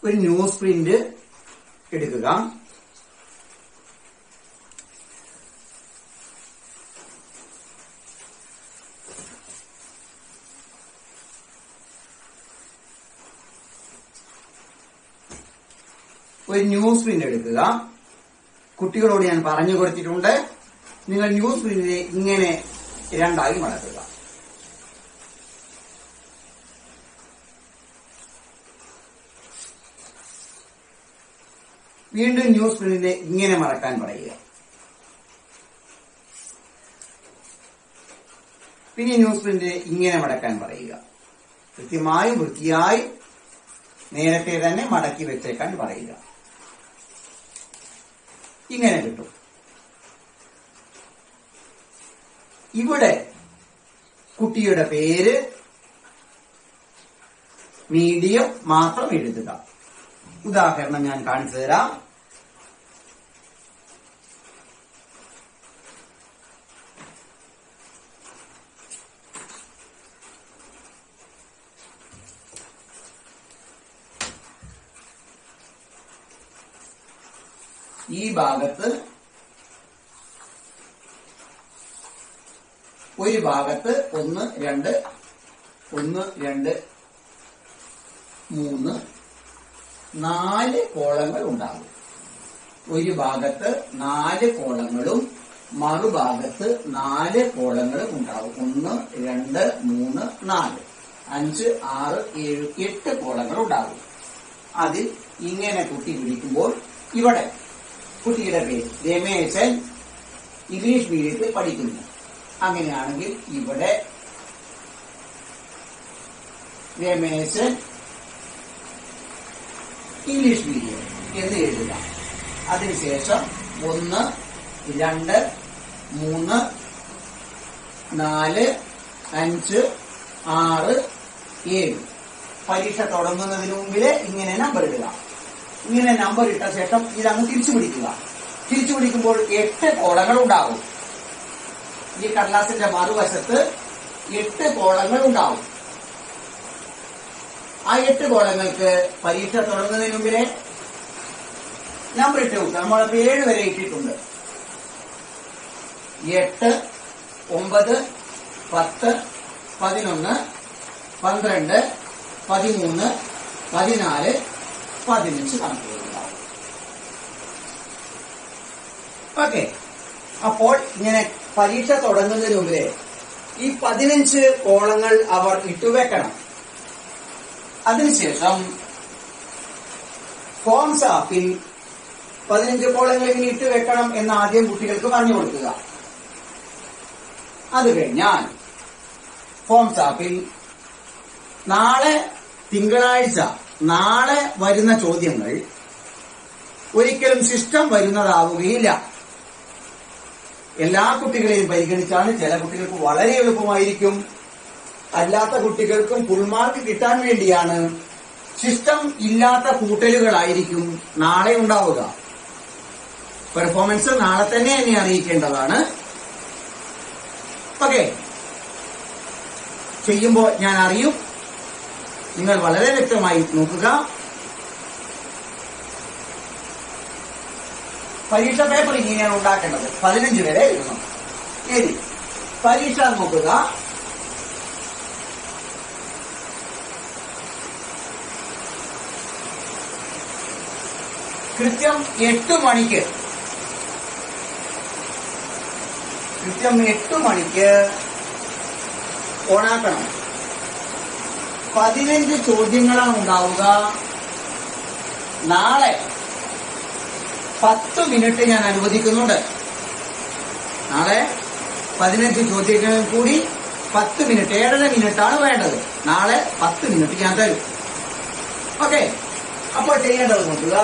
ഒരു news print എടുക്കുക ഒരു ന്യൂസ് പ്രിന്റ് എടുക്കുക കുട്ടികളോട് ഞാൻ പറഞ്ഞു കൊടുത്തിട്ടുണ്ട് നിങ്ങൾ ന്യൂസ് പ്രിന്റിനെ ഇങ്ങനെ രണ്ടായി മടക്കുക വീണ്ടും ന്യൂസ് പ്രിന്റിനെ ഇങ്ങനെ മടക്കാൻ പറയുക പിന്നെ ന്യൂസ് പ്രിന്റിനെ ഇങ്ങനെ മടക്കാൻ പറയുക കൃത്യമായും വൃത്തിയായും നേരത്തെ തന്നെ മടക്കി വെച്ചേക്കാൻ പറയുക ഇങ്ങനെ കിട്ടും ഇവിടെ കുട്ടിയുടെ പേര് മീഡിയം മാത്രം എഴുതുക ഉദാഹരണം ഞാൻ കാണിച്ചു തരാം ഈ ഭാഗത്ത് ഒരു ഭാഗത്ത് ഒന്ന് രണ്ട് ഒന്ന് രണ്ട് മൂന്ന് നാല് കോളങ്ങൾ ഉണ്ടാകും ഒരു ഭാഗത്ത് നാല് കോളങ്ങളും മറുഭാഗത്ത് നാല് കോളങ്ങളും ഉണ്ടാകും ഒന്ന് രണ്ട് മൂന്ന് നാല് അഞ്ച് ആറ് ഏഴ് എട്ട് കോളങ്ങൾ ഉണ്ടാകും അതിൽ ഇങ്ങനെ കുട്ടി പിടിക്കുമ്പോൾ ഇവിടെ കുട്ടിയുടെ പേര് രമേശൻ ഇംഗ്ലീഷ് മീഡിയത്തിൽ പഠിക്കുന്നു അങ്ങനെയാണെങ്കിൽ ഇവിടെ രമേശൻ ഇംഗ്ലീഷ് മീഡിയം എന്ന് എഴുതുക അതിനുശേഷം ഒന്ന് രണ്ട് മൂന്ന് നാല് അഞ്ച് ആറ് ഏഴ് പരീക്ഷ തുടങ്ങുന്നതിന് മുമ്പില് ഇങ്ങനെ നമ്പർ ഇടുക ഇങ്ങനെ നമ്പർ ഇട്ട ശേഷം ഇതങ്ങ് തിരിച്ചു പിടിക്കുക തിരിച്ചു പിടിക്കുമ്പോൾ എട്ട് കോളങ്ങൾ ഉണ്ടാവും ഈ കടലാസിന്റെ മറുവശത്ത് എട്ട് കോളങ്ങൾ ഉണ്ടാവും ആ എട്ട് കോളങ്ങൾക്ക് പരീക്ഷ തുടങ്ങുന്നതിന് മുമ്പിലെ നമ്പർ ഇട്ട് വെക്കുക നമ്മളിപ്പോ ഏഴ് വരെ ഇട്ടിട്ടുണ്ട് എട്ട് ഒമ്പത് പത്ത് പതിനൊന്ന് പന്ത്രണ്ട് പതിമൂന്ന് പതിനാല് പതിനഞ്ച് കണക്കുകളുണ്ടാവും ഓക്കെ അപ്പോൾ ഇങ്ങനെ പരീക്ഷ തുടങ്ങുന്നതിന് മുമ്പേ ഈ പതിനഞ്ച് കോളങ്ങൾ അവർ ഇട്ടുവെക്കണം അതിനുശേഷം ഫോംസ് ആപ്പിൽ പതിനഞ്ച് കോളങ്ങൾ ഇങ്ങനെ ഇട്ട് വെക്കണം എന്ന് ആദ്യം കുട്ടികൾക്ക് പറഞ്ഞു കൊടുക്കുക അത് കഴിഞ്ഞാൽ ഫോംസ് ആപ്പിൽ നാളെ തിങ്കളാഴ്ച നാളെ വരുന്ന ചോദ്യങ്ങൾ ഒരിക്കലും ശിഷ്ടം വരുന്നതാവുകയില്ല എല്ലാ കുട്ടികളെയും പരിഗണിച്ചാണ് ചില കുട്ടികൾക്ക് വളരെ എളുപ്പമായിരിക്കും അല്ലാത്ത കുട്ടികൾക്കും ഫുൾ മാർക്ക് കിട്ടാൻ വേണ്ടിയാണ് ശിഷ്ടം ഇല്ലാത്ത കൂട്ടലുകളായിരിക്കും നാളെ ഉണ്ടാവുക പെർഫോമൻസ് നാളെ തന്നെ എന്നെ അറിയിക്കേണ്ടതാണ് ഓക്കെ ചെയ്യുമ്പോൾ ഞാൻ അറിയും നിങ്ങൾ വളരെ വ്യക്തമായി നോക്കുക പരീക്ഷ പേപ്പർ ഇങ്ങനെയാണ് ഉണ്ടാക്കേണ്ടത് പതിനഞ്ച് വരെ എഴുതണം എഴുതി പരീക്ഷ നോക്കുക കൃത്യം എട്ട് മണിക്ക് കൃത്യം എട്ട് മണിക്ക് ഓണാക്കണം പതിനഞ്ച് ചോദ്യങ്ങളാണ് ഉണ്ടാവുക നാളെ പത്ത് മിനിറ്റ് ഞാൻ അനുവദിക്കുന്നുണ്ട് നാളെ പതിനഞ്ച് ചോദ്യങ്ങൾ കൂടി പത്ത് മിനിറ്റ് ഏഴര മിനിറ്റാണ് വേണ്ടത് നാളെ പത്ത് മിനിറ്റ് ഞാൻ തരും ഓക്കെ അപ്പോൾ ചെയ്യേണ്ടത് നോക്കുക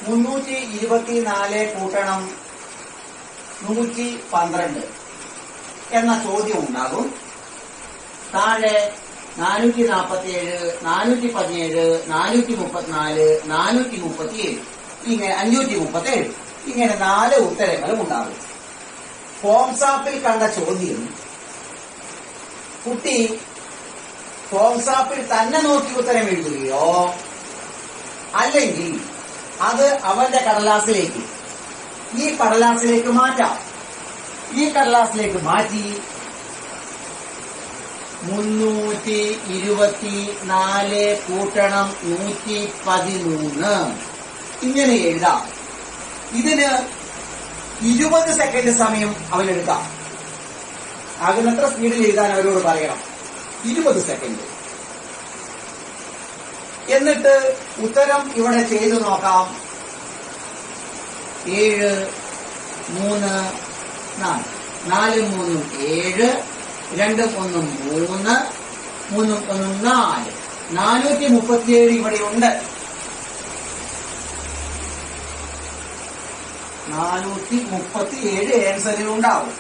മുന്നൂറ്റി ഇരുപത്തിനാല് കൂട്ടണം നൂറ്റി പന്ത്രണ്ട് എന്ന ചോദ്യം ഉണ്ടാകും താഴെ നാനൂറ്റി നാൽപ്പത്തിയേഴ് നാനൂറ്റി പതിനേഴ് നാനൂറ്റി മുപ്പത്തിനാല് നാനൂറ്റി മുപ്പത്തിയേഴ് ഇങ്ങനെ അഞ്ഞൂറ്റി മുപ്പത്തേഴ് ഇങ്ങനെ നാല് ഉത്തരങ്ങളും ഉണ്ടാകും ഫോംസാപ്പിൽ കണ്ട ചോദ്യം കുട്ടി ഫോംസാപ്പിൽ തന്നെ നോക്കി ഉത്തരം എഴുതുകയോ അല്ലെങ്കിൽ അത് അവന്റെ കടലാസിലേക്ക് ഈ കടലാസിലേക്ക് മാറ്റാം ഈ കടലാസിലേക്ക് മാറ്റി മുന്നൂറ്റി ഇരുപത്തി നാല് കൂട്ടണം നൂറ്റി പതിമൂന്ന് ഇങ്ങനെ എഴുതാം ഇതിന് ഇരുപത് സെക്കൻഡ് സമയം അവനെടുക്കാം ആകുന്നത്ര സ്പീഡിൽ എഴുതാൻ അവരോട് പറയണം ഇരുപത് സെക്കൻഡ് എന്നിട്ട് ഉത്തരം ഇവിടെ ചെയ്തു നോക്കാം ഏഴ് മൂന്ന് നാല് നാലും മൂന്നും ഏഴ് രണ്ടും ഒന്നും മൂന്ന് മൂന്നും ഒന്നും നാല് നാനൂറ്റി മുപ്പത്തിയേഴ് ഇവിടെ ഉണ്ട് നാനൂറ്റി മുപ്പത്തിയേഴ് ആൻസറിൽ ഉണ്ടാവും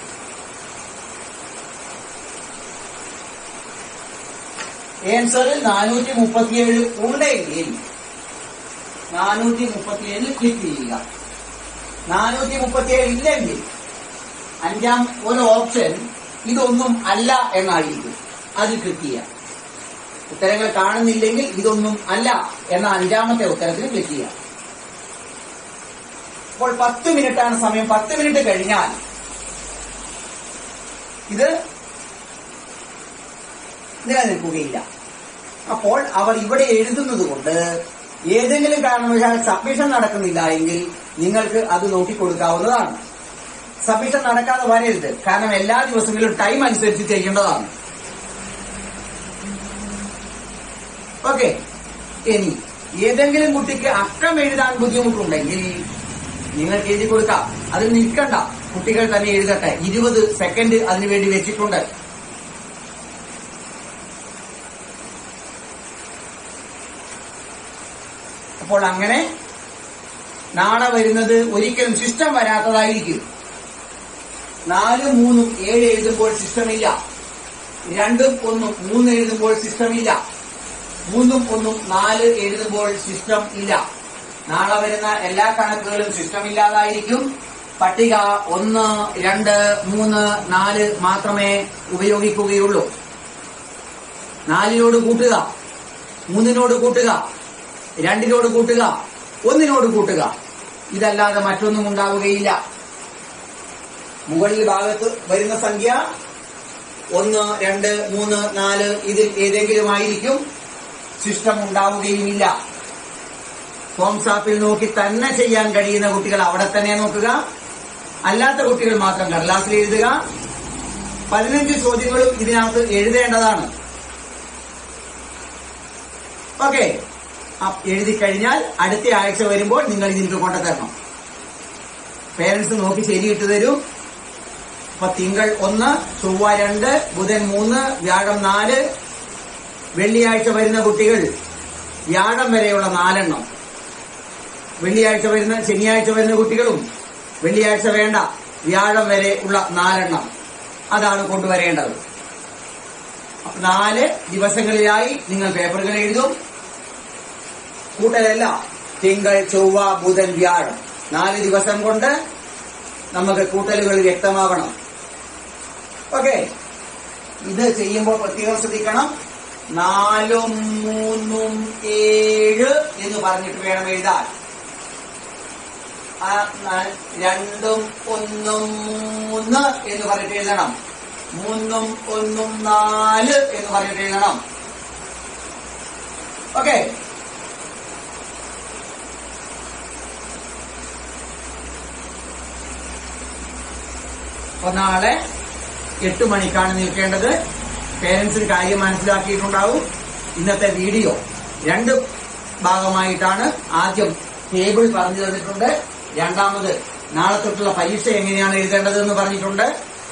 ആൻസറിൽ നാനൂറ്റി മുപ്പത്തിയേഴ് ഉണ്ടെങ്കിൽ നാനൂറ്റി മുപ്പത്തിയേഴ് ക്ലിക്ക് ചെയ്യുക നാനൂറ്റി മുപ്പത്തിയേഴ് ഇല്ലെങ്കിൽ അഞ്ചാം ഒരു ഓപ്ഷൻ ഇതൊന്നും അല്ല എന്നായിരിക്കും അത് ക്ലിക്ക് ചെയ്യാം ഉത്തരങ്ങൾ കാണുന്നില്ലെങ്കിൽ ഇതൊന്നും അല്ല എന്ന അഞ്ചാമത്തെ ഉത്തരത്തിൽ ക്ലിക്ക് ചെയ്യാം അപ്പോൾ പത്ത് മിനിറ്റാണ് സമയം പത്ത് മിനിറ്റ് കഴിഞ്ഞാൽ ഇത് നിലനിൽക്കുകയില്ല അപ്പോൾ അവർ ഇവിടെ എഴുതുന്നത് കൊണ്ട് ഏതെങ്കിലും കാരണവശാൽ സബ്മിഷൻ നടക്കുന്നില്ല എങ്കിൽ നിങ്ങൾക്ക് അത് നോക്കിക്കൊടുക്കാവുന്നതാണ് സബ്മിഷൻ നടക്കാതെ വരരുത് കാരണം എല്ലാ ദിവസങ്ങളിലും ടൈം അനുസരിച്ച് ചെയ്യേണ്ടതാണ് ഓക്കെ ഇനി ഏതെങ്കിലും കുട്ടിക്ക് അക്കം എഴുതാൻ ബുദ്ധിമുട്ടുണ്ടെങ്കിൽ നിങ്ങൾക്ക് എഴുതി കൊടുക്കാം അതിൽ നിൽക്കണ്ട കുട്ടികൾ തന്നെ എഴുതട്ടെ ഇരുപത് സെക്കൻഡ് അതിനു വേണ്ടി വെച്ചിട്ടുണ്ട് അപ്പോൾ അങ്ങനെ നാളെ വരുന്നത് ഒരിക്കലും സിസ്റ്റം വരാത്തതായിരിക്കും നാലും മൂന്നും ഏഴ് എഴുതുമ്പോൾ സിസ്റ്റമില്ല രണ്ടും ഒന്നും മൂന്ന് എഴുതുമ്പോൾ സിസ്റ്റമില്ല മൂന്നും ഒന്നും നാല് എഴുതുമ്പോൾ സിസ്റ്റം ഇല്ല നാളെ വരുന്ന എല്ലാ കണക്കുകളും സിസ്റ്റം ഇല്ലാതായിരിക്കും പട്ടിക ഒന്ന് രണ്ട് മൂന്ന് നാല് മാത്രമേ ഉപയോഗിക്കുകയുള്ളൂ നാലിനോട് കൂട്ടുക മൂന്നിനോട് കൂട്ടുക രണ്ടിനോട് കൂട്ടുക ഒന്നിനോട് കൂട്ടുക ഇതല്ലാതെ മറ്റൊന്നും ഉണ്ടാവുകയില്ല മുകളിൽ ഭാഗത്ത് വരുന്ന സംഖ്യ ഒന്ന് രണ്ട് മൂന്ന് നാല് ഇതിൽ ഏതെങ്കിലും ആയിരിക്കും സിസ്റ്റം ഉണ്ടാവുകയുമില്ല ഫോംസ് ആപ്പിൽ നോക്കി തന്നെ ചെയ്യാൻ കഴിയുന്ന കുട്ടികൾ അവിടെ തന്നെ നോക്കുക അല്ലാത്ത കുട്ടികൾ മാത്രം കടലാസിൽ എഴുതുക പതിനഞ്ച് ചോദ്യങ്ങളും ഇതിനകത്ത് എഴുതേണ്ടതാണ് ഓക്കെ എഴുതി കഴിഞ്ഞാൽ അടുത്ത ആഴ്ച വരുമ്പോൾ നിങ്ങൾ ഇതിലേക്ക് കൊണ്ടുതരണം പേരൻസ് നോക്കി ശരിയിട്ട് തരും അപ്പൊ തിങ്കൾ ഒന്ന് ചൊവ്വ രണ്ട് ബുധൻ മൂന്ന് വ്യാഴം നാല് വെള്ളിയാഴ്ച വരുന്ന കുട്ടികൾ വ്യാഴം വരെയുള്ള നാലെണ്ണം വെള്ളിയാഴ്ച വരുന്ന ശനിയാഴ്ച വരുന്ന കുട്ടികളും വെള്ളിയാഴ്ച വേണ്ട വ്യാഴം വരെ ഉള്ള നാലെണ്ണം അതാണ് കൊണ്ടുവരേണ്ടത് അപ്പൊ നാല് ദിവസങ്ങളിലായി നിങ്ങൾ പേപ്പറുകൾ എഴുതും കൂട്ടലല്ല തിങ്കൾ ചൊവ്വ ബുധൻ വ്യാഴം നാല് ദിവസം കൊണ്ട് നമുക്ക് കൂട്ടലുകൾ വ്യക്തമാവണം ഓക്കെ ഇത് ചെയ്യുമ്പോൾ പ്രത്യേകം ശ്രദ്ധിക്കണം നാലും മൂന്നും ഏഴ് എന്ന് പറഞ്ഞിട്ട് വേണം എഴുതാൻ ആ ന- രണ്ടും ഒന്നും മൂന്ന് എന്ന് പറഞ്ഞിട്ട് എഴുതണം മൂന്നും ഒന്നും നാല് എന്ന് പറഞ്ഞിട്ട് എഴുതണം ഓക്കെ അപ്പൊ നാളെ എട്ട് മണിക്കാണ് നിൽക്കേണ്ടത് പേരൻസിന് കാര്യം മനസ്സിലാക്കിയിട്ടുണ്ടാവും ഇന്നത്തെ വീഡിയോ രണ്ട് ഭാഗമായിട്ടാണ് ആദ്യം ടേബിൾ പറഞ്ഞു തന്നിട്ടുണ്ട് രണ്ടാമത് നാളെ തൊട്ടുള്ള പരീക്ഷ എങ്ങനെയാണ് എഴുതേണ്ടത് എന്ന് പറഞ്ഞിട്ടുണ്ട്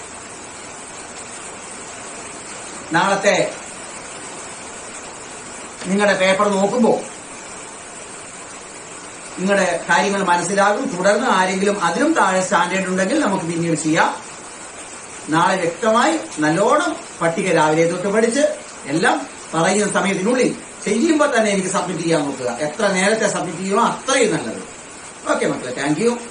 നാളത്തെ നിങ്ങളുടെ പേപ്പർ നോക്കുമ്പോൾ നിങ്ങളുടെ കാര്യങ്ങൾ മനസ്സിലാകും തുടർന്ന് ആരെങ്കിലും അതിലും താഴെ സ്റ്റാൻഡേർഡ് ഉണ്ടെങ്കിൽ നമുക്ക് പിന്നീട് ചെയ്യാം നാളെ വ്യക്തമായി നല്ലോണം പട്ടിക രാവിലെ തൊട്ട് പഠിച്ച് എല്ലാം പറയുന്ന സമയത്തിനുള്ളിൽ ചെയ്യുമ്പോൾ തന്നെ എനിക്ക് സബ്മിറ്റ് ചെയ്യാൻ നോക്കുക എത്ര നേരത്തെ സബ്മിറ്റ് ചെയ്യുമോ അത്രയും നല്ലത് ഓക്കെ മക്കളെ താങ്ക് യു